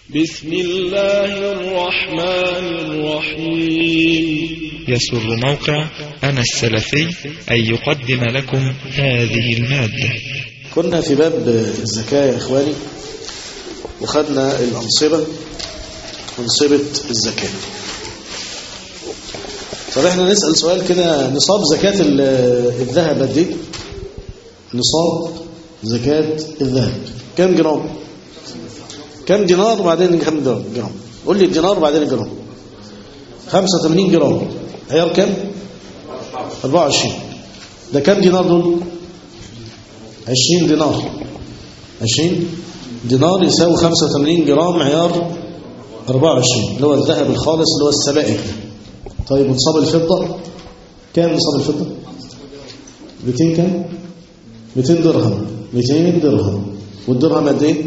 بسم الله الرحمن الرحيم يسر موقع أنا السلفي أن يقدم لكم هذه المادة كنا في باب الزكاة يا إخواني وخدنا الأنصبة أنصبة الزكاة طب احنا نسأل سؤال كده نصاب زكاة ال- الذهب قد ايه؟ نصاب زكاة الذهب كم جرام؟ كم دينار وبعدين كم جرام؟ جرام قول لي الدينار وبعدين الجرام 85 جرام عيار كم؟ 24 ده كم دينار دول؟ 20 دينار 20 دينار يساوي 85 جرام عيار 24 اللي هو الذهب الخالص اللي هو السبائك ده طيب ونصاب الفضة كام نصاب الفضة 200 كام 200 درهم 200 درهم والدرهم قد ايه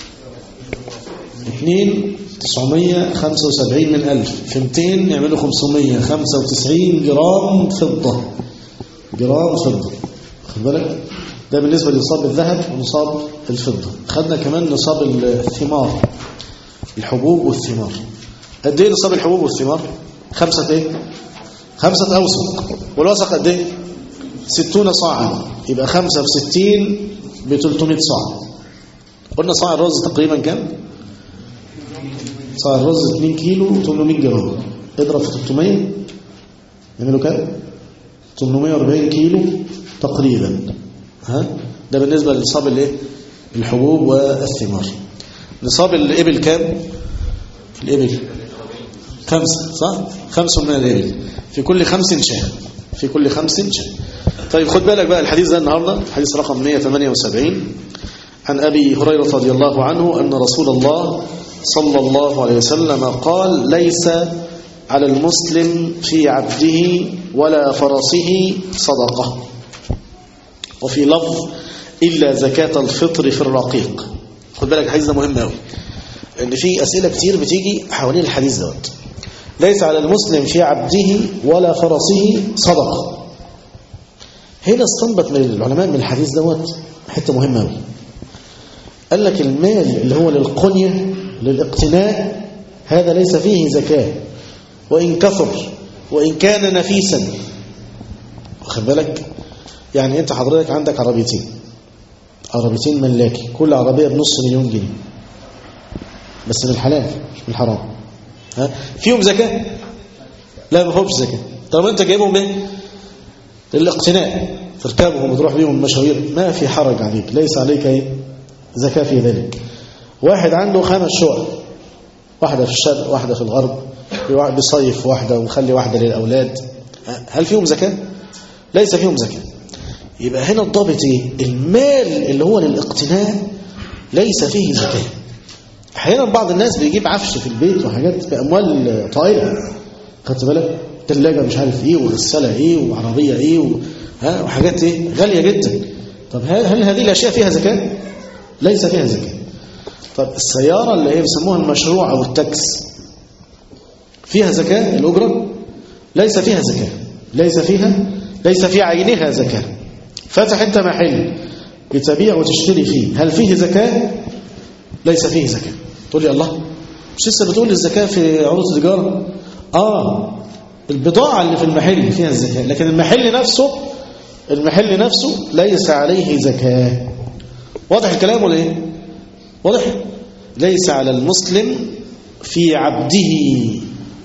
2 975 من 1000 في 200 يعملوا 595 جرام فضة جرام فضة خد بالك ده بالنسبة لنصاب الذهب ونصاب الفضة خدنا كمان نصاب الثمار الحبوب والثمار قد ايه نصاب الحبوب والثمار خمسة ايه خمسة أوسق والوسق قد ايه ستون صاعا يبقى خمسة في ستين ب 300 صاع قلنا صاع الرز تقريبا كام صاع الرز 2 كيلو 800 جرام اضرب في 300 يعملوا كام 840 كيلو تقريبا ها ده بالنسبة لنصاب الايه الحبوب والثمار نصاب الإبل كام الإبل خمسة صح خمس من الإبل في كل خمس شاة في كل خمس شاة طيب خد بالك بقى الحديث ده النهاردة حديث رقم 178 عن أبي هريرة رضي الله عنه أن رسول الله صلى الله عليه وسلم قال ليس على المسلم في عبده ولا فرسه صدقة وفي لفظ إلا زكاة الفطر في الرقيق خد بالك الحديث ده مهم قوي ان في أسئلة كتير بتيجي حوالين الحديث دوت ليس على المسلم في عبده ولا فرسه صدقة هنا استنبط من العلماء من الحديث دوت حتة مهمة قوي قال لك المال اللي هو للقنية للاقتناء هذا ليس فيه زكاة وإن كثر وإن كان نفيسا واخد بالك يعني انت حضرتك عندك عربيتين عربيتين ملاكي كل عربية بنص مليون جنيه بس من الحلال مش من الحرام ها فيهم زكاة لا ما فيهمش زكاة طب انت جايبهم ايه للاقتناء تركبهم وتروح بيهم المشاوير ما في حرج عليك ليس عليك ايه زكاة في ذلك واحد عنده خمس شقق واحدة في الشرق واحدة في الغرب بيصيف واحدة ومخلي واحدة للأولاد هل فيهم زكاة ليس فيهم زكاة يبقى هنا الضابط ايه المال اللي هو للاقتناء ليس فيه زكاة احيانا بعض الناس بيجيب عفش في البيت وحاجات باموال طائله خدت بالك ثلاجه مش عارف ايه وغساله ايه وعربيه ايه و... ها وحاجات ايه غاليه جدا طب هل, هل هذه الاشياء فيها زكاه ليس فيها زكاه طب السياره اللي هي بيسموها المشروع او التاكس فيها زكاه الاجره ليس فيها زكاه ليس فيها ليس في عينها زكاه فتح انت محل بتبيع وتشتري فيه هل فيه زكاه ليس فيه زكاة تقول لي الله مش لسه بتقول الزكاة في عروض التجارة آه البضاعة اللي في المحل فيها الزكاة لكن المحل نفسه المحل نفسه ليس عليه زكاة واضح الكلام ولا ايه واضح ليس على المسلم في عبده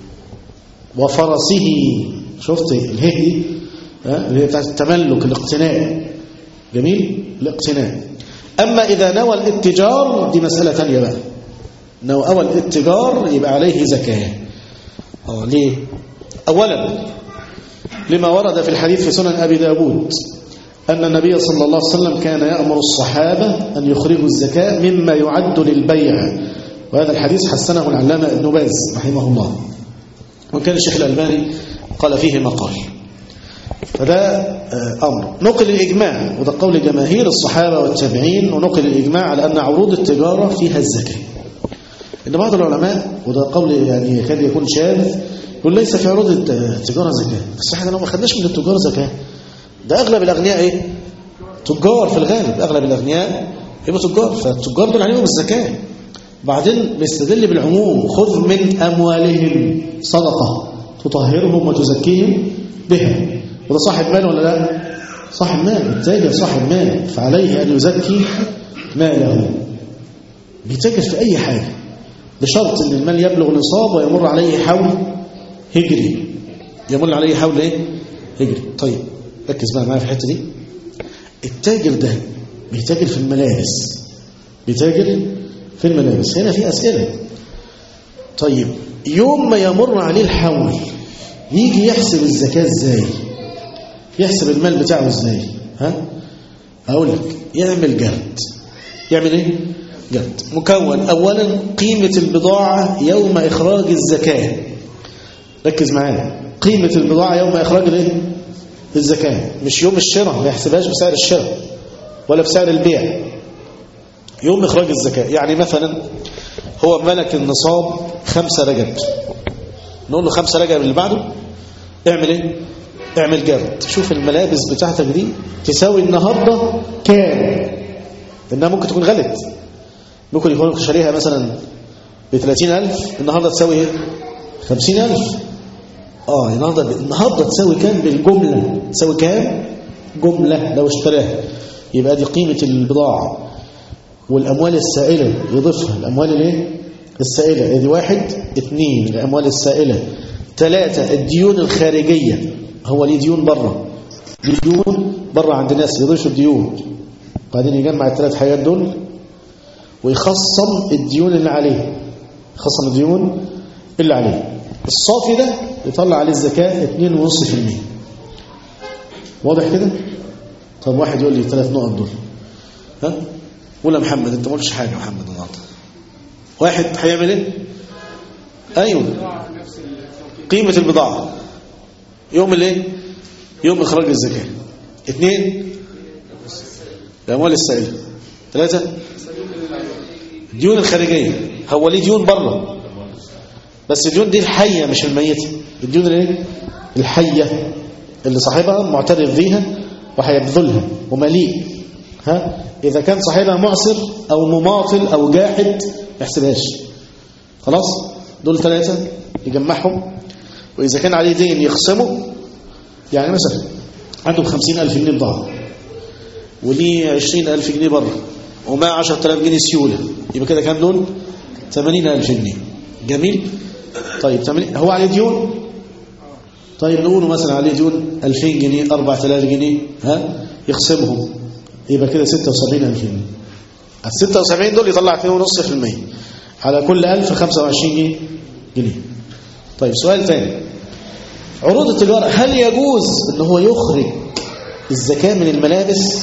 وفرسه شفت الهي دي اللي هي بتاعت التملك الاقتناء جميل الاقتناء أما إذا نوى الاتجار دي مسألة تانية بقى نوى الاتجار يبقى عليه زكاة أو ليه أولا لما ورد في الحديث في سنن أبي داود أن النبي صلى الله عليه وسلم كان يأمر الصحابة أن يخرجوا الزكاة مما يعد للبيع وهذا الحديث حسنه العلامة ابن باز رحمه الله وكان الشيخ الألباني قال فيه مقال فده أمر نقل الإجماع وده قول جماهير الصحابة والتابعين ونقل الإجماع على أن عروض التجارة فيها الزكاة إن بعض العلماء وده قول يعني يكاد يكون شاذ يقول ليس في عروض التجارة زكاة بس احنا لو ما خدناش من التجار زكاة ده أغلب الأغنياء إيه؟ تجار في الغالب أغلب الأغنياء يبقوا تجار فالتجار دول عليهم الزكاة بعدين بيستدل بالعموم خذ من أموالهم صدقة تطهرهم وتزكيهم بها وده صاحب مال ولا لا صاحب مال التاجر صاحب مال فعليه أن يزكي ماله بيتاجر في أي حاجة بشرط أن المال يبلغ نصاب ويمر عليه حول هجري يمر عليه حول ايه هجري طيب ركز بقى معايا في الحته دي التاجر ده بيتاجر في الملابس بيتاجر في الملابس هنا في أسئلة طيب يوم ما يمر عليه الحول يجي يحسب الزكاة ازاي يحسب المال بتاعه ازاي ها اقول لك يعمل جرد يعمل ايه جرد مكون اولا قيمة البضاعة يوم اخراج الزكاة ركز معايا قيمة البضاعة يوم اخراج الايه الزكاة مش يوم الشراء ما يحسبهاش بسعر الشراء ولا بسعر البيع يوم إخراج الزكاة يعني مثلا هو ملك النصاب خمسة رجب نقول له خمسة رجب اللي بعده اعمل ايه اعمل جرد شوف الملابس بتاعتك دي تساوي النهاردة كام انها ممكن تكون غلط ممكن يكون شاريها مثلا ب 30000 النهاردة تساوي ايه 50000 اه النهارده النهارده تساوي كام بالجملة تساوي كام جملة لو اشتراها يبقى دي قيمة البضاعة والأموال السائلة يضيفها الأموال الايه السائلة ادي واحد اثنين الأموال السائلة ثلاثة الديون الخارجية هو ليه ديون بره ديون بره عند الناس يضيف الديون بعدين يجمع الثلاث حاجات دول ويخصم الديون اللي عليه يخصم الديون اللي عليه الصافي ده يطلع عليه الزكاة 2.5% واضح كده طب واحد يقول لي ثلاث نقط دول ها قول يا محمد انت ما قلتش حاجه يا محمد النهارده واحد هيعمل ايه ايوه قيمه البضاعه يوم الايه يوم اخراج الزكاه اثنين الاموال السائله ثلاثه الديون الخارجيه هو ليه ديون بره بس الديون دي الحيه مش الميته الديون الايه الحيه اللي صاحبها معترف بيها وهيبذلها ومليء ها إذا كان صاحبها معسر أو مماطل أو جاحد ما يحسبهاش خلاص دول ثلاثة يجمعهم وإذا كان عليه دين يخصمه يعني مثلا عنده بخمسين ألف جنيه بضاعة وليه عشرين ألف جنيه بره وما عشرة آلاف جنيه سيولة يبقى كده كام دول ثمانين ألف جنيه جميل طيب تمانين هو عليه ديون طيب نقوله مثلا عليه ديون 2000 جنيه 4000 جنيه ها يخصمهم يبقى كده 76000 جنيه ال 76 دول يطلع 2.5% على كل 1000 25 جنيه طيب سؤال ثاني عروض التجارة هل يجوز ان هو يخرج الزكاة من الملابس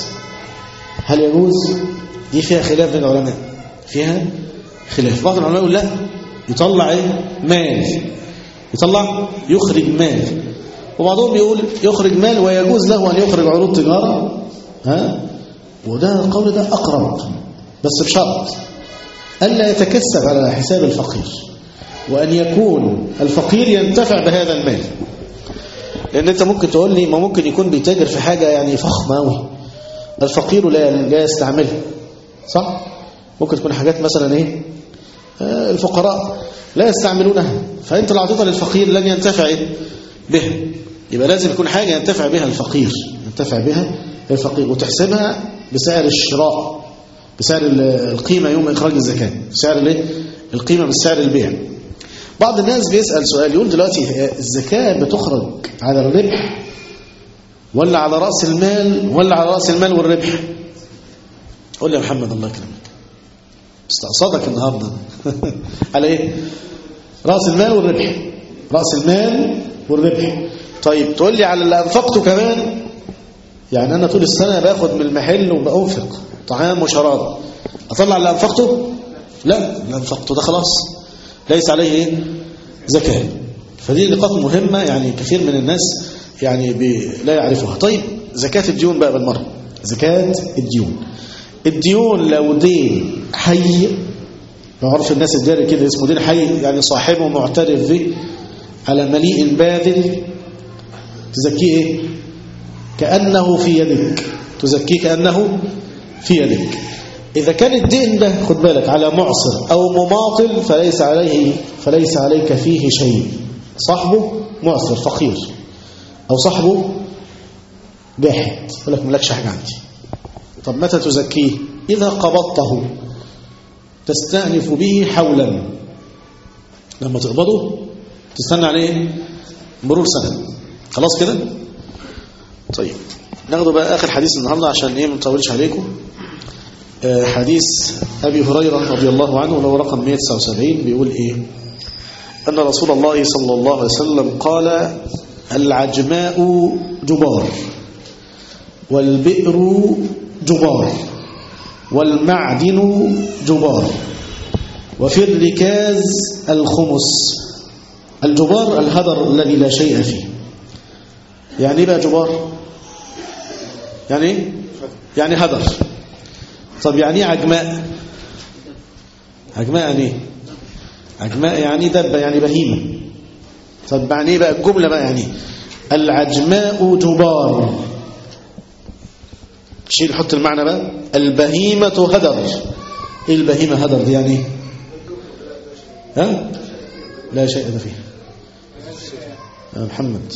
هل يجوز دي فيها خلاف بين العلماء فيها خلاف بعض العلماء يقول لا يطلع ايه مال يطلع يخرج مال وبعضهم يقول يخرج مال ويجوز له أن يخرج عروض تجارة ها وده القول ده أقرب بس بشرط ألا يتكسب على حساب الفقير وأن يكون الفقير ينتفع بهذا المال لأن أنت ممكن تقول لي ما ممكن يكون بيتاجر في حاجة يعني فخمة أوي الفقير لا لا يستعملها صح؟ ممكن تكون حاجات مثلا إيه آه الفقراء لا يستعملونها فأنت لو أعطيتها للفقير لن ينتفع بها يبقى لازم يكون حاجة ينتفع بها الفقير ينتفع بها الفقير وتحسبها بسعر الشراء بسعر القيمة يوم إخراج الزكاة بسعر الايه القيمة بسعر البيع بعض الناس بيسأل سؤال يقول دلوقتي الزكاة بتخرج على الربح ولا على رأس المال ولا على رأس المال والربح قول لي يا محمد الله يكرمك استقصدك النهاردة على ايه رأس المال والربح رأس المال والربح طيب تقول لي على اللي أنفقته كمان يعني أنا طول السنة باخد من المحل وبأنفق طعام وشراب أطلع اللي أنفقته لا اللي أنفقته ده خلاص ليس عليه إيه؟ زكاة فدي نقاط مهمة يعني كثير من الناس يعني لا يعرفها طيب زكاة الديون بقى بالمرة زكاة الديون الديون لو دين حي لو عرف الناس الداري كده اسمه دين حي يعني صاحبه معترف به على مليء باذل تزكيه ايه كأنه في يدك تزكيه كأنه في يدك إذا كان الدين ده خد بالك على معصر أو مماطل فليس عليه فليس عليك فيه شيء صاحبه معصر فقير أو صاحبه جاحد يقول لك ملكش حاجة عندي طب متى تزكيه إذا قبضته تستأنف به حولا لما تقبضه تستنى عليه مرور سنة خلاص كده طيب ناخده بقى آخر حديث النهاردة عشان إيه ما نطولش عليكم آه حديث أبي هريرة رضي الله عنه له رقم 179 بيقول إيه أن رسول الله صلى الله عليه وسلم قال العجماء جبار والبئر جبار والمعدن جبار وفي الركاز الخمس الجبار الهدر الذي لا شيء فيه يعني ايه بقى جبار يعني ايه يعني هدر طب يعني ايه عجماء عجماء يعني ايه عجماء يعني دبه يعني بهيمه طب يعني ايه بقى الجمله بقى يعني العجماء جبار شيل حط المعنى بقى البهيمه هدر ايه البهيمه هدر دي يعني ايه ها لا شيء فيه يا محمد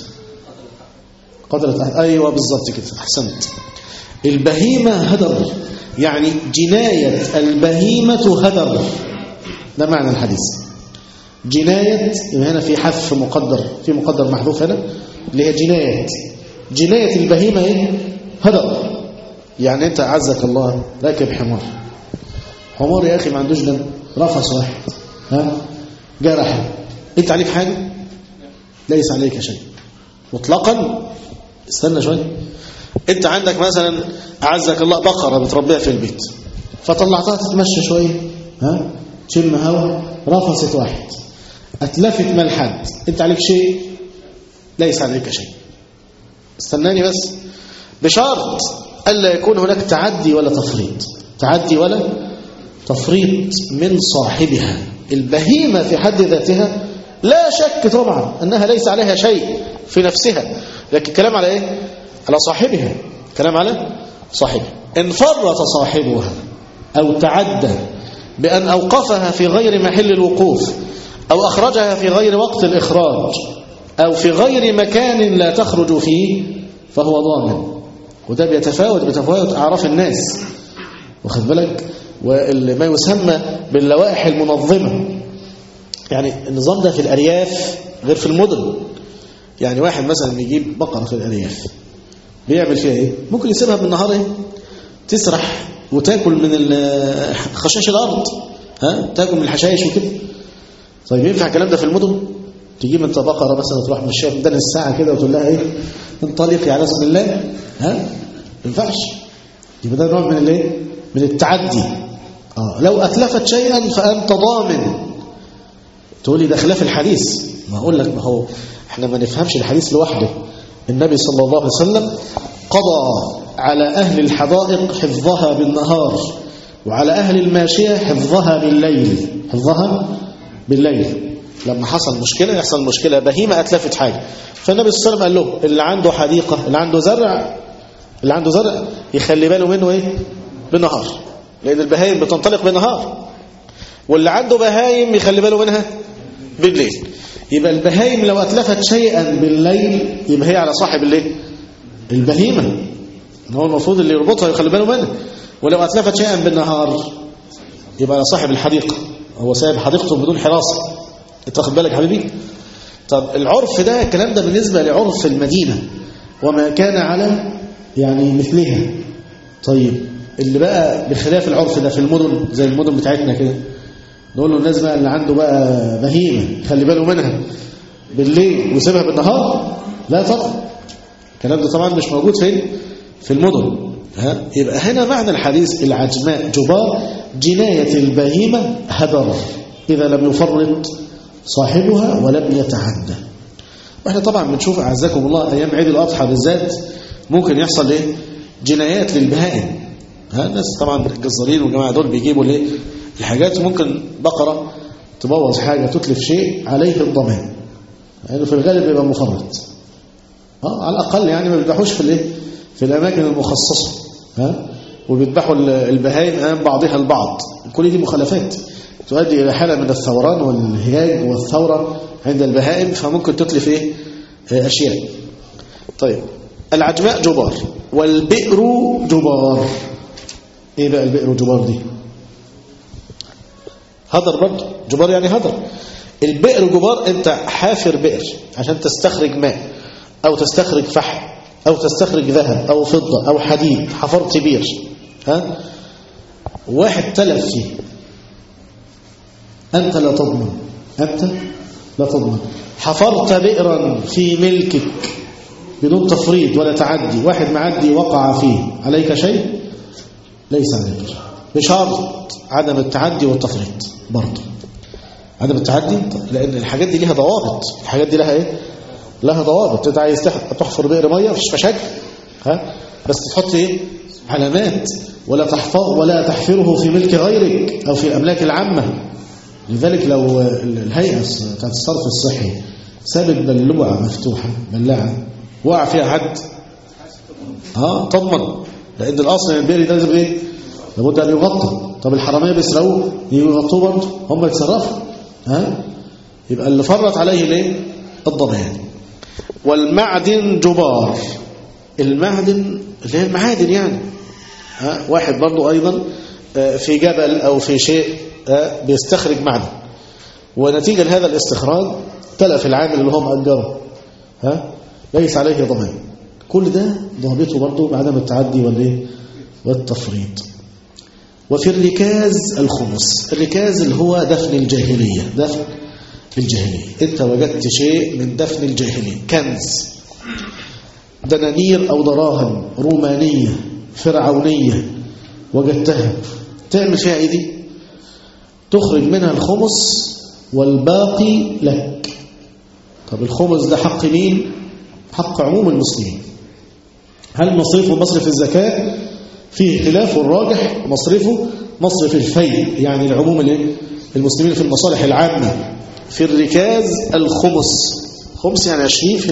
قدرت أهل. أيوة بالضبط كده أحسنت البهيمة هدر يعني جناية البهيمة هدر ده معنى الحديث جناية هنا في حذف مقدر في مقدر محذوف هنا اللي هي جناية جناية البهيمة ايه هدر يعني انت عزك الله راكب حمار حمار يا اخي ما عندوش دم رفس واحد ها جرح انت عليك حاجة ليس عليك شيء مطلقا استنى شوية انت عندك مثلا اعزك الله بقرة بتربيها في البيت فطلعتها تتمشى شوية ها تشم هوا رفست واحد اتلفت مال حد انت عليك شيء ليس عليك شيء استناني بس بشرط الا يكون هناك تعدي ولا تفريط تعدي ولا تفريط من صاحبها البهيمة في حد ذاتها لا شك طبعا أنها ليس عليها شيء في نفسها لكن كلام على إيه؟ على صاحبها كلام على صاحبها إن فرط صاحبها أو تعدى بأن أوقفها في غير محل الوقوف أو أخرجها في غير وقت الإخراج أو في غير مكان لا تخرج فيه فهو ضامن وده بيتفاوت بتفاوت أعراف الناس واخد بالك وما يسمى باللوائح المنظمة يعني النظام ده في الأرياف غير في المدن يعني واحد مثلا يجيب بقرة في الأرياف بيعمل فيها ايه ممكن يسيبها بالنهار ايه تسرح وتاكل من خشاش الأرض ها تاكل من الحشائش وكده طيب ينفع الكلام ده في المدن تجيب انت بقرة مثلا تروح مشيها في دنس الساعة كده وتقول لها ايه انطلقي على اسم الله ها ما ينفعش يبقى ده نوع من الايه من التعدي آه. لو أتلفت شيئا فأنت ضامن تقول لي ده خلاف الحديث ما أقول لك ما هو احنا ما نفهمش الحديث لوحده النبي صلى الله عليه وسلم قضى على أهل الحدائق حفظها بالنهار وعلى أهل الماشية حفظها بالليل حفظها بالليل لما حصل مشكلة يحصل مشكلة بهيمة أتلفت حاجة فالنبي صلى الله عليه وسلم قال له اللي عنده حديقة اللي عنده زرع اللي عنده زرع يخلي باله منه ايه بالنهار لأن البهايم بتنطلق بالنهار واللي عنده بهايم يخلي باله منها بالليل يبقى البهايم لو أتلفت شيئا بالليل يبقى هي على صاحب الايه البهيمة هو المفروض اللي يربطها يخلي باله منها ولو أتلفت شيئا بالنهار يبقى على صاحب الحديقة هو سايب حديقته بدون حراسة انت واخد بالك حبيبي طب العرف ده الكلام ده بالنسبة لعرف المدينة وما كان على يعني مثلها طيب اللي بقى بخلاف العرف ده في المدن زي المدن بتاعتنا كده نقول له الناس بقى اللي عنده بقى بهيمة خلي باله منها بالليل ويسيبها بالنهار لا طبعا الكلام ده طبعا مش موجود فين في المدن ها يبقى هنا معنى الحديث العجماء جبار جناية البهيمة هدر إذا لم يفرط صاحبها ولم يتعدى واحنا طبعا بنشوف أعزكم الله أيام عيد الأضحى بالذات ممكن يحصل ايه جنايات للبهائم ها الناس طبعا الجزارين والجماعه دول بيجيبوا الايه الحاجات ممكن بقره تبوظ حاجه تتلف شيء عليه الضمان لانه يعني في الغالب بيبقى مفرط اه على الاقل يعني ما بيذبحوش في الايه في الاماكن المخصصه ها وبيذبحوا البهائم امام بعضها البعض كل دي مخالفات تؤدي الى حاله من الثوران والهياج والثوره عند البهائم فممكن تتلف ايه اشياء طيب العجماء جبار والبئر جبار ايه بقى البئر جبار دي هدر برضه جبار يعني هدر البئر جبار انت حافر بئر عشان تستخرج ماء او تستخرج فحم او تستخرج ذهب او فضة او حديد حفرت بير ها واحد تلف فيه انت لا تضمن انت لا تضمن حفرت بئرا في ملكك بدون تفريط ولا تعدي واحد معدي وقع فيه عليك شيء ليس عليك بشرط عدم التعدي والتفريط برضه عدم التعدي لان الحاجات دي ليها ضوابط الحاجات دي لها ايه لها ضوابط انت عايز تحفر بئر ميه مفيش مشاكل ها بس تحط ايه علامات ولا تحفظ ولا تحفره في ملك غيرك او في الاملاك العامه لذلك لو الهيئه بتاعت الصرف الصحي سابت بلوعه مفتوحه بلاعه وقع فيها حد اه تضمن لان الاصل ان البئر ده لازم ايه لابد ان يغطى طب الحراميه بيسرقوه يغطوه برضه هم يتصرفوا ها يبقى اللي فرط عليه ليه الضمان والمعدن جبار المعدن اللي هي المعادن يعني ها واحد برضه ايضا في جبل او في شيء بيستخرج معدن ونتيجه لهذا الاستخراج تلف العامل اللي هو مأجره ها ليس عليه ضمان كل ده ضابطه برضه بعدم التعدي والايه والتفريط وفي الركاز الخمس الركاز اللي هو دفن الجاهلية دفن الجاهلية انت وجدت شيء من دفن الجاهلية كنز دنانير أو دراهم رومانية فرعونية وجدتها تعمل فيها ايه دي تخرج منها الخمس والباقي لك طب الخمس ده حق مين حق عموم المسلمين هل مصرفه مصرف الزكاة فيه خلاف الراجح مصرفه مصرف الفيء يعني العموم المسلمين في المصالح العامة في الركاز الخمس خمس يعني 20%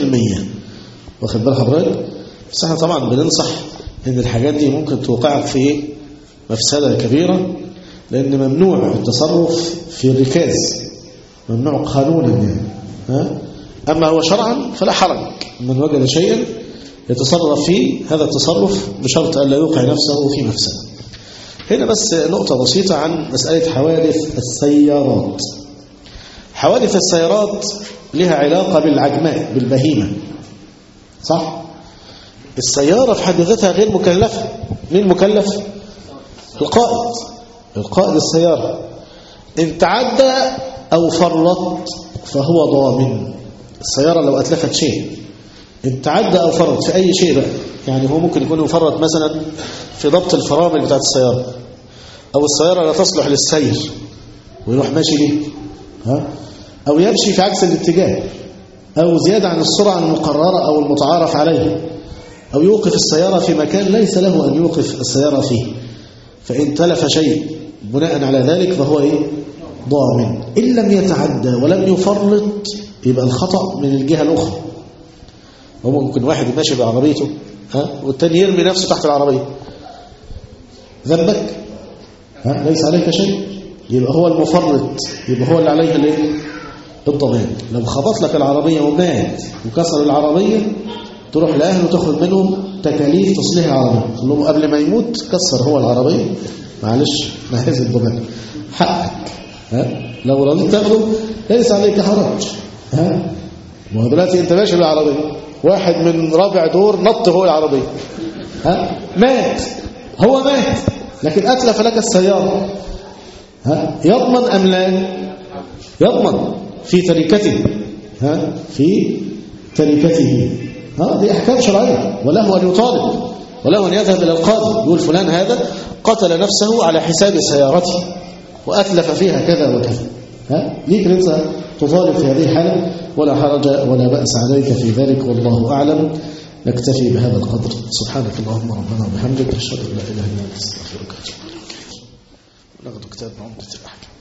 واخد بال حضرتك بس احنا طبعا بننصح ان الحاجات دي ممكن توقعك في مفسدة كبيرة لان ممنوع التصرف في الركاز ممنوع قانونا يعني ها اما هو شرعا فلا حرج من وجد شيئا يتصرف فيه هذا التصرف بشرط أن لا يوقع نفسه في مفسده هنا بس نقطة بسيطة عن مسألة حوادث السيارات حوادث السيارات لها علاقة بالعجماء بالبهيمة صح؟ السيارة في حد ذاتها غير مكلفة مين مكلف؟ القائد القائد السيارة إن تعدى أو فرط فهو ضامن السيارة لو أتلفت شيء إن تعدى أو فرط في أي شيء بقى يعني هو ممكن يكون يفرط مثلا في ضبط الفرامل بتاعت السيارة أو السيارة لا تصلح للسير ويروح ماشي ليه ها؟ أو يمشي في عكس الاتجاه أو زيادة عن السرعة المقررة أو المتعارف عليها أو يوقف السيارة في مكان ليس له أن يوقف السيارة فيه فإن تلف شيء بناء على ذلك فهو إيه؟ ضامن إن لم يتعدى ولم يفرط يبقى الخطأ من الجهة الأخرى هو ممكن واحد ماشي بعربيته ها والتاني يرمي نفسه تحت العربية ذنبك ها ليس عليك شيء يبقى هو المفرط يبقى هو اللي عليه الايه الضمان لو خبط لك العربية ومات وكسر العربية تروح لأهله وتاخد منهم تكاليف تصليح العربية تقول لهم قبل ما يموت كسر هو العربية معلش ما هذا الضمان حقك ها لو رضيت تاخده ليس عليك حرج ها ما دلوقتي انت ماشي بالعربية واحد من رابع دور نط فوق العربية ها مات هو مات لكن أتلف لك السيارة ها يضمن أم لا يضمن في تركته ها في تركته ها دي أحكام شرعية وله أن يطالب وله أن يذهب إلى القاضي يقول فلان هذا قتل نفسه على حساب سيارته وأتلف فيها كذا وكذا ها ليك انت تطالب في هذه الحالة ولا حرج ولا بأس عليك في ذلك والله أعلم نكتفي بهذا القدر سبحانك اللهم ربنا وبحمدك أشهد أن لا إله إلا أنت أستغفرك وأتوب إليك ناخذ كتاب عمدة الأحكام